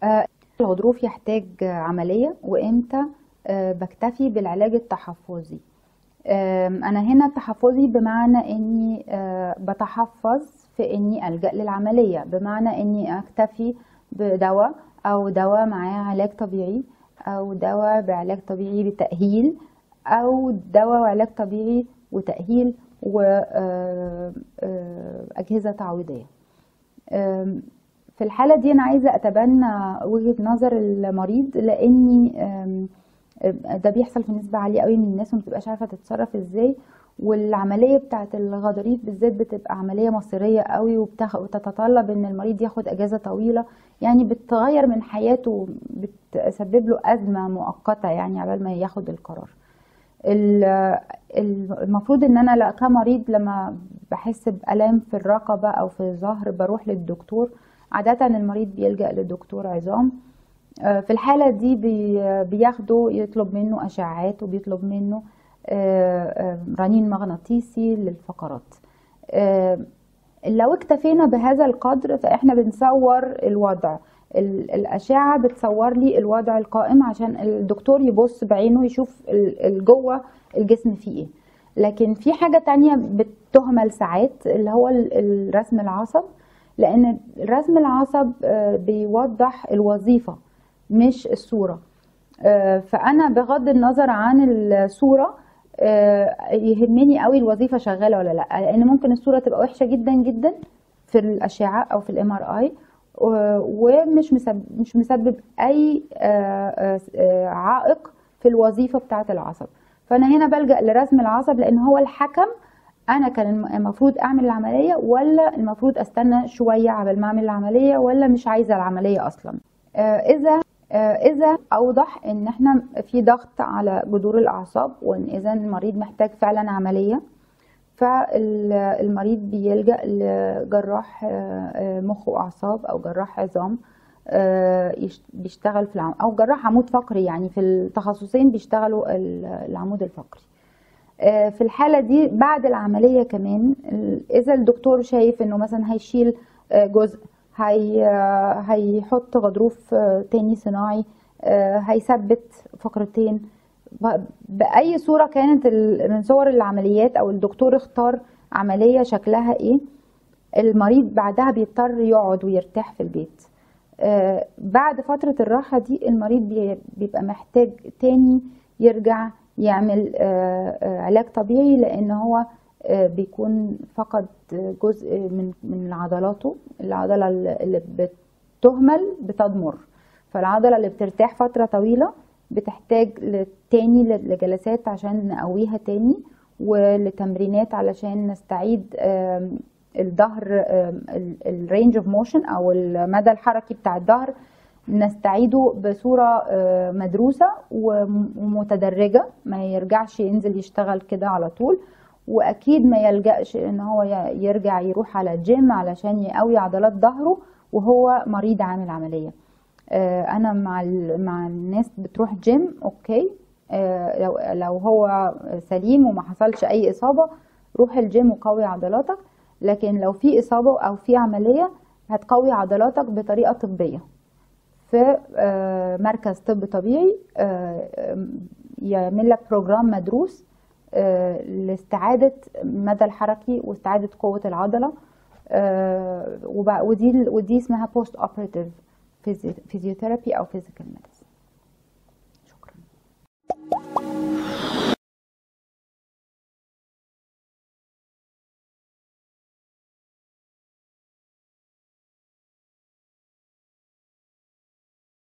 آه، الغضروف يحتاج عملية وإمتى آه، بكتفي بالعلاج التحفظي آم، أنا هنا تحفظي بمعنى إني آه، بتحفظ في إني ألجأ للعملية بمعنى إني أكتفي بدواء أو دواء معاه علاج طبيعي أو دواء بعلاج طبيعي بتأهيل أو دواء وعلاج طبيعي وتأهيل وأجهزة تعويضية آم، في الحالة دي أنا عايزة أتبنى وجهة نظر المريض لأني آم، ده بيحصل في نسبة عالية قوي من الناس وما بتبقاش عارفة تتصرف ازاي والعملية بتاعة الغضاريف بالذات بتبقى عملية مصيرية قوي وبتخ... وتتطلب ان المريض ياخد اجازة طويلة يعني بتغير من حياته بتسبب له أزمة مؤقتة يعني عبال ما ياخد القرار ال- ال- المفروض ان انا لا- كمريض لما بحس بألام في الرقبة او في الظهر بروح للدكتور عادة المريض بيلجأ لدكتور عظام آه، في الحالة دي بي- بياخدوا يطلب منه أشعات وبيطلب منه آه، آه، رنين مغناطيسي للفقرات آه، لو اكتفينا بهذا القدر فاحنا بنصور الوضع ال- الأشعة بتصور لي الوضع القائم عشان الدكتور يبص بعينه يشوف ال- ال- جوه الجسم فيه ايه لكن في حاجة تانية بتهمل ساعات اللي هو ال- الرسم العصب لأن رسم العصب آه، بيوضح الوظيفة مش الصورة آه، فأنا بغض النظر عن الصورة آه، يهمني قوي الوظيفة شغالة ولا لا لأن ممكن الصورة تبقى وحشة جدا جدا في الأشعة أو في الام ار اي ومش مسبب مش مسبب أي آه، آه، آه، عائق في الوظيفة بتاعة العصب فأنا هنا بلجأ لرسم العصب لأن هو الحكم أنا كان الم- المفروض أعمل العملية ولا المفروض أستنى شوية عبال ما أعمل العملية ولا مش عايزة العملية أصلا آه، إذا آه، إذا أوضح إن إحنا في ضغط على جذور الأعصاب وإن إذا المريض محتاج فعلا عملية فالمريض بيلجأ لجراح آه، آه، مخ وأعصاب أو جراح عظام آه، يشت- بيشتغل في العم أو جراح عمود فقري يعني في التخصصين بيشتغلوا ال- العمود الفقري آه، في الحالة دي بعد العملية كمان ال- إذا الدكتور شايف إنه مثلا هيشيل آه، جزء هي آه، هيحط غضروف آه، تاني صناعي آه، هيثبت فقرتين ب- بأي صورة كانت ال- من صور العمليات أو الدكتور اختار عملية شكلها إيه المريض بعدها بيضطر يقعد ويرتاح في البيت آه، بعد فترة الراحة دي المريض بي- بيبقى محتاج تاني يرجع يعمل آه، آه، علاج طبيعي لأن هو آه، بيكون فقد جزء من من عضلاته العضلة اللي بتهمل بتضمر فالعضلة اللي بترتاح فترة طويلة بتحتاج تاني لجلسات عشان نقويها تاني ولتمرينات علشان نستعيد آم، الظهر الرينج اوف موشن او المدى الحركي بتاع الظهر نستعيده بصورة آه، مدروسة وم- ومتدرجة ما يرجعش ينزل يشتغل كده على طول واكيد ما يلجأش ان هو ي- يرجع يروح على جيم علشان يقوي عضلات ظهره وهو مريض عامل عملية آه، انا مع ال- مع الناس بتروح جيم اوكي آه، لو لو هو سليم وما حصلش اي اصابة روح الجيم وقوي عضلاتك لكن لو في اصابة او في عملية هتقوي عضلاتك بطريقة طبية في آه، مركز طب طبيعي آه، يعمل لك بروجرام مدروس آه، لاستعادة المدى الحركي واستعادة قوة العضلة آه، وبع- ودي ودي اسمها بوست اوبراتيف فيزيوثيرابي او فيزيكال